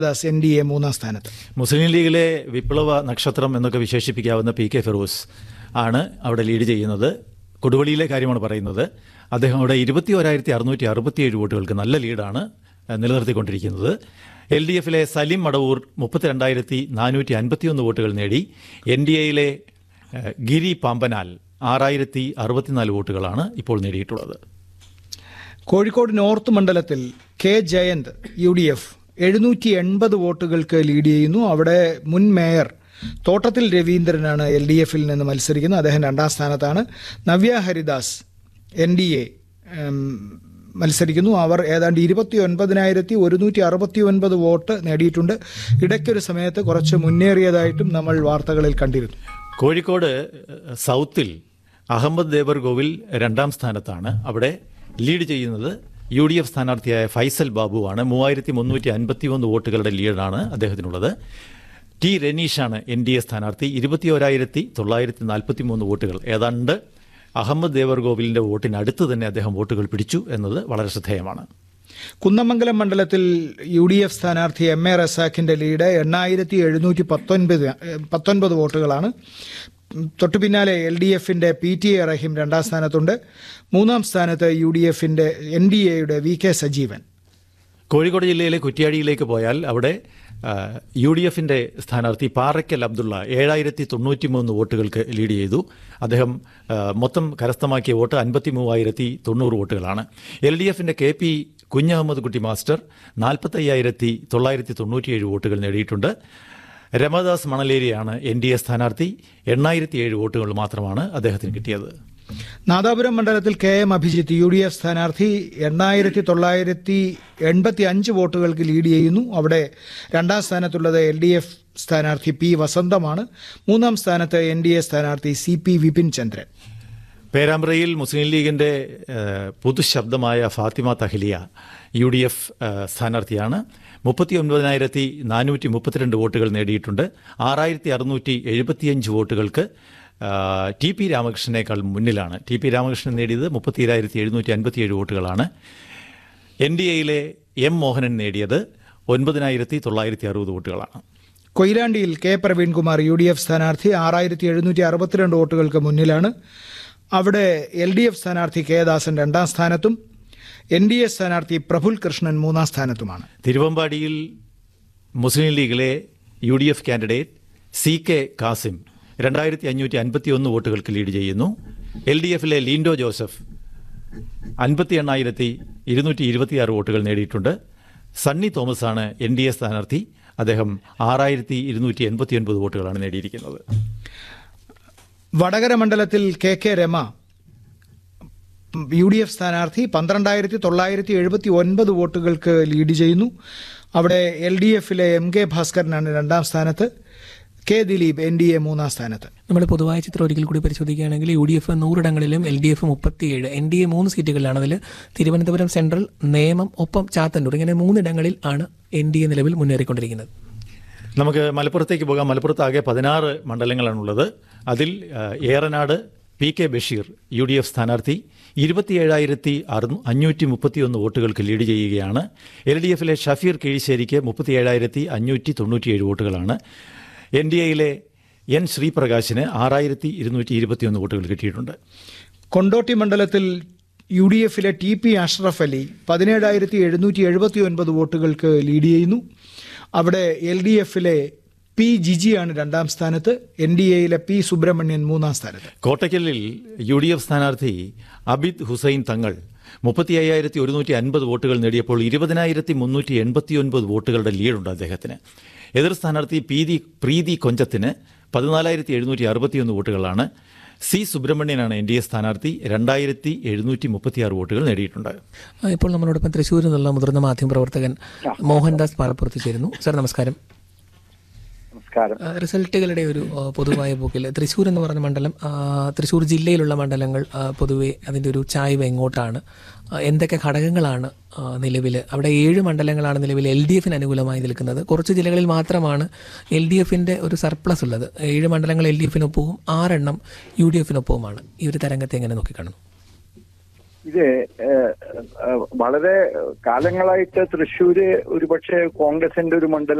Das N D A മൂന്നാം സ്ഥാനത്ത് മുസ്ലിം ലീഗിലെ വിപ്ലവ നക്ഷത്രം എന്നൊക്കെ വിശേഷിപ്പിക്കാവുന്ന പി കെ ഫിറോസ് ആണ് അവിടെ ലീഡ് ചെയ്യുന്നത് കൊടുവള്ളിയിലെ കാര്യമാണ് പറയുന്നത് അദ്ദേഹം അവിടെ ഇരുപത്തി ഒരായിരത്തി അറുന്നൂറ്റി അറുപത്തിയേഴ് വോട്ടുകൾക്ക് നല്ല ലീഡാണ് ഏഹ്, നിലനിർത്തിക്കൊണ്ടിരിക്കുന്നത് എൽ ഡി എഫിലെ സലിം മടവൂർ മുപ്പത്തിരണ്ടായിരത്തി നാനൂറ്റി അൻപത്തിയൊന്ന് വോട്ടുകൾ നേടി എൻ ഡി എയിലെ ഏഹ്, ഗിരി പാമ്പനാൽ ആറായിരത്തി അറുപത്തിനാല് വോട്ടുകളാണ് ഇപ്പോൾ നേടിയിട്ടുള്ളത് കോഴിക്കോട് നോർത്ത് മണ്ഡലത്തിൽ K Jayanth U D F എഴുന്നൂറ്റി എൺപത് വോട്ടുകൾക്ക് ലീഡ് ചെയ്യുന്നു അവിടെ മുൻ മേയർ തോട്ടത്തിൽ രവീന്ദ്രനാണ് എൽ ഡി എഫിൽ നിന്ന് മത്സരിക്കുന്നത് അദ്ദേഹം രണ്ടാം സ്ഥാനത്താണ് Navya Haridas N D A മത്സരിക്കുന്നു അവർ ഏതാണ്ട് ഇരുപത്തി ഒൻപതിനായിരത്തി ഒരുന്നൂറ്റി അറുപത്തി ഒൻപത് വോട്ട് നേടിയിട്ടുണ്ട് ഇടയ്ക്കൊരു സമയത്ത് കുറച്ച് മുന്നേറിയതായിട്ടും നമ്മൾ വാർത്തകളിൽ കണ്ടിരുന്നു കോഴിക്കോട് ഏഹ്, സൗത്തിൽ അഹമ്മദ് ദേവർഗോവിൽ രണ്ടാം സ്ഥാനത്താണ് അവിടെ ലീഡ് ചെയ്യുന്നത് യു ഡി എഫ് സ്ഥാനാർത്ഥിയായ ഫൈസൽ ബാബുവാണ് മൂവായിരത്തി മുന്നൂറ്റി അൻപത്തി ഒന്ന് വോട്ടുകളുടെ ലീഡാണ് അദ്ദേഹത്തിനുള്ളത് ടി രനീഷാണ് എൻ ഡി എ സ്ഥാനാർത്ഥി ഇരുപത്തി ഒരായിരത്തി തൊള്ളായിരത്തി നാൽപ്പത്തി മൂന്ന് വോട്ടുകൾ ഏതാണ്ട് അഹമ്മദ് ദേവർഗോവിലിന്റെ വോട്ടിനടുത്ത് തന്നെ അദ്ദേഹം വോട്ടുകൾ പിടിച്ചു എന്നത് വളരെ ശ്രദ്ധേയമാണ് കുന്നമംഗലം മണ്ഡലത്തിൽ യു ഡി എഫ് സ്ഥാനാർത്ഥി എം എ റസാഖിന്റെ ലീഡ് എണ്ണായിരത്തി എഴുന്നൂറ്റി പത്തൊൻപത് പത്തൊൻപത് വോട്ടുകളാണ് തൊട്ടു പിന്നാലെ എൽ ഡി എഫിന്റെ പി ടി എ റഹീം രണ്ടാം സ്ഥാനത്തുണ്ട് മൂന്നാം സ്ഥാനത്ത് യു ഡി എഫിന്റെ എൻ ഡി എയുടെ വി കെ സജീവൻ കോഴിക്കോട് ജില്ലയിലെ കുറ്റ്യാടിയിലേക്ക് പോയാൽ അവിടെ ആ, യു ഡി എഫിന്റെ സ്ഥാനാർത്ഥി പാറയ്ക്കൽ അബ്ദുള്ള ഏഴായിരത്തി തൊണ്ണൂറ്റി മൂന്ന് വോട്ടുകൾക്ക് ലീഡ് ചെയ്തു അദ്ദേഹം ആ, മൊത്തം കരസ്ഥമാക്കിയ വോട്ട് അൻപത്തി മൂവായിരത്തി തൊണ്ണൂറ് വോട്ടുകളാണ് എൽ ഡി എഫിന്റെ K P Kunhammed Kutty master നാൽപ്പത്തയ്യായിരത്തി തൊള്ളായിരത്തി തൊണ്ണൂറ്റിയേഴ് വോട്ടുകൾ നേടിയിട്ടുണ്ട് രമദാസ് മണലേരിയാണ് എൻ ഡി എ സ്ഥാനാർത്ഥി എണ്ണായിരത്തി ഏഴ് വോട്ടുകൾ മാത്രമാണ് അദ്ദേഹത്തിന് കിട്ടിയത് നാദാപുരം മണ്ഡലത്തിൽ K M Abhijith U D F സ്ഥാനാർത്ഥി എണ്ണായിരത്തി തൊള്ളായിരത്തി എൺപത്തി അഞ്ച് വോട്ടുകൾക്ക് ലീഡ് ചെയ്യുന്നു അവിടെ രണ്ടാം സ്ഥാനത്തുള്ളത് എൽ ഡി എഫ് സ്ഥാനാർത്ഥി പി വസന്തമാണ് മൂന്നാം സ്ഥാനത്ത് എൻ ഡി എ സ്ഥാനാർത്ഥി സി പി വിപിൻ ചന്ദ്രൻ പേരാമ്പ്രയിൽ മുസ്ലിം ലീഗിന്റെ ഏഹ്, പുതുശബ്ദമായ Fathima Thahliya U D F ഏഹ്, സ്ഥാനാർത്ഥിയാണ് മുപ്പത്തി ഒൻപതിനായിരത്തി നാനൂറ്റി മുപ്പത്തിരണ്ട് വോട്ടുകൾ നേടിയിട്ടുണ്ട് ആറായിരത്തി അറുന്നൂറ്റി എഴുപത്തിയഞ്ച് വോട്ടുകൾക്ക് ആഹ്, ടി പി രാമകൃഷ്ണനേക്കാൾ മുന്നിലാണ് ടി പി രാമകൃഷ്ണൻ നേടിയത് മുപ്പത്തിരായിരത്തി എഴുന്നൂറ്റി അൻപത്തിയേഴ് വോട്ടുകളാണ് എൻ ഡി എയിലെ എം മോഹനൻ നേടിയത് ഒൻപതിനായിരത്തി തൊള്ളായിരത്തി അറുപത് വോട്ടുകളാണ് കൊയിലാണ്ടിയിൽ K Praveen Kumar U D F സ്ഥാനാർത്ഥി ആറായിരത്തി എഴുന്നൂറ്റി അറുപത്തിരണ്ട് വോട്ടുകൾക്ക് മുന്നിലാണ് അവിടെ എൽ ഡി എഫ് സ്ഥാനാർത്ഥി കെ ദാസൻ രണ്ടാം സ്ഥാനത്തും എൻ ഡി എ സ്ഥാനാർത്ഥി പ്രഫുൽ കൃഷ്ണൻ മൂന്നാം സ്ഥാനത്തുമാണ് തിരുവമ്പാടിയിൽ മുസ്ലിം ലീഗിലെ U D F candidate C K Kasim രണ്ടായിരത്തി അഞ്ഞൂറ്റി അൻപത്തി ഒന്ന് വോട്ടുകൾക്ക് ലീഡ് ചെയ്യുന്നു എൽ ഡി എഫിലെ ലീൻഡോ ജോസഫ് അൻപത്തി എണ്ണായിരത്തി ഇരുന്നൂറ്റി ഇരുപത്തിയാറ് വോട്ടുകൾ നേടിയിട്ടുണ്ട് സണ്ണി തോമസ് ആണ് എൻ ഡി എ സ്ഥാനാർത്ഥി അദ്ദേഹം ആറായിരത്തി ഇരുന്നൂറ്റി എൺപത്തി ഒൻപത് വോട്ടുകളാണ് നേടിയിരിക്കുന്നത് വടകര മണ്ഡലത്തിൽ K K Rema U D F സ്ഥാനാർത്ഥി പന്ത്രണ്ടായിരത്തി തൊള്ളായിരത്തി എഴുപത്തി ഒൻപത് വോട്ടുകൾക്ക് ലീഡ് ചെയ്യുന്നു അവിടെ എൽ ഡി എഫിലെ എം കെ ഭാസ്കരനാണ് രണ്ടാം സ്ഥാനത്ത് K Dileep N D A മൂന്നാം സ്ഥാനത്ത് നമ്മൾ പൊതുവായ ചിത്രം ഒരിക്കൽ കൂടി പരിശോധിക്കുകയാണെങ്കിൽ യു ഡി എഫ് നൂറിടങ്ങളിലും എൽ ഡി എഫ് മുപ്പത്തിയേഴ് എൻ ഡി എ മൂന്ന് സീറ്റുകളിലാണ് അതിൽ തിരുവനന്തപുരം സെൻട്രൽ നേമം ഒപ്പം ചാത്തന്നൂർ ഇങ്ങനെ മൂന്നിടങ്ങളിൽ ആണ് എൻ ഡി എ നിലവിൽ മുന്നേറിക്കൊണ്ടിരിക്കുന്നത് നമുക്ക് മലപ്പുറത്തേക്ക് പോകാം മലപ്പുറത്ത് ആകെ പതിനാറ് മണ്ഡലങ്ങളാണുള്ളത് അതിൽ ആ, Eranad P K Basheer U D F സ്ഥാനാർത്ഥി ഇരുപത്തിയേഴായിരത്തി അറു അഞ്ഞൂറ്റി മുപ്പത്തിയൊന്ന് വോട്ടുകൾക്ക് ലീഡ് ചെയ്യുകയാണ് എൽ ഡി എഫിലെ ഷഫീർ കീഴിശ്ശേരിക്ക് മുപ്പത്തിയേഴായിരത്തി അഞ്ഞൂറ്റി തൊണ്ണൂറ്റിയേഴ് വോട്ടുകളാണ് എൻ ഡി എയിലെ എൻ ശ്രീപ്രകാശിന് ആറായിരത്തി ഇരുന്നൂറ്റി ഇരുപത്തിയൊന്ന് വോട്ടുകൾ കിട്ടിയിട്ടുണ്ട് കൊണ്ടോട്ടി മണ്ഡലത്തിൽ യു ഡി എഫിലെ ടി പി അഷ്റഫ് അലി പതിനേഴായിരത്തി എഴുന്നൂറ്റി എഴുപത്തി ഒൻപത് വോട്ടുകൾക്ക് ലീഡ് ചെയ്യുന്നു അവിടെ എൽ ഡി എഫിലെ പി ജിജിയാണ് രണ്ടാം സ്ഥാനത്ത് എൻ ഡി എയിലെ പി സുബ്രഹ്മണ്യൻ മൂന്നാം സ്ഥാനത്ത് കോട്ടയ്ക്കലിൽ യു ഡി എഫ് സ്ഥാനാർത്ഥി അബിദ് ഹുസൈൻ തങ്ങൾ മുപ്പത്തി അയ്യായിരത്തി ഒരുന്നൂറ്റി അൻപത് വോട്ടുകൾ നേടിയപ്പോൾ ഇരുപതിനായിരത്തി മുന്നൂറ്റി എൺപത്തി ഒൻപത് വോട്ടുകളുടെ ലീഡുണ്ട് അദ്ദേഹത്തിന് എതിർ സ്ഥാനാർത്ഥി പീതി പ്രീതി കൊഞ്ചത്തിന് പതിനാലായിരത്തി എഴുന്നൂറ്റി അറുപത്തിയൊന്ന് വോട്ടുകളാണ് സി സുബ്രഹ്മണ്യനാണ് എൻ ഡി എ സ്ഥാനാർത്ഥി രണ്ടായിരത്തി എഴുന്നൂറ്റി മുപ്പത്തിയാറ് വോട്ടുകൾ നേടിയിട്ടുണ്ട് ആ, ഇപ്പോൾ നമ്മളോടൊപ്പം തൃശ്ശൂരിൽ നിന്നുള്ള മുതിർന്ന മാധ്യമപ്രവർത്തകൻ മോഹൻദാസ് പാറപ്പുറത്ത് ചേരുന്നു സാർ നമസ്കാരം നമസ്കാരം ആ, റിസൾട്ടുകളുടെ ഒരു ആ, പൊതുവായ പോക്കിൽ തൃശ്ശൂർ എന്ന് പറഞ്ഞ മണ്ഡലം ആ, തൃശ്ശൂർ ജില്ലയിലുള്ള മണ്ഡലങ്ങൾ ആ, പൊതുവെ അതിൻ്റെ ഒരു ചായ്വ് എങ്ങോട്ടാണ് ആ, എന്തൊക്കെ ഘടകങ്ങളാണ് നിലവിൽ അവിടെ ഏഴ് മണ്ഡലങ്ങളാണ് നിലവിൽ എൽ ഡി എഫിന് അനുകൂലമായി നിൽക്കുന്നത് കുറച്ച് ജില്ലകളിൽ മാത്രമാണ് എൽ ഡി എഫിൻ്റെ ഒരു സർപ്ലസ് ഉള്ളത് ഏഴ് മണ്ഡലങ്ങൾ എൽ ഡി എഫിനൊപ്പവും ആറെണ്ണം യു ഡി എഫിനൊപ്പവുമാണ് ഈ ഒരു തരംഗത്തെ എങ്ങനെ നോക്കിക്കാണുന്നു ഇത് ഏഹ്, ഏഹ്, വളരെ കാലങ്ങളായിട്ട് തൃശ്ശൂര് ഒരുപക്ഷെ കോൺഗ്രസിന്റെ ഒരു മണ്ഡലം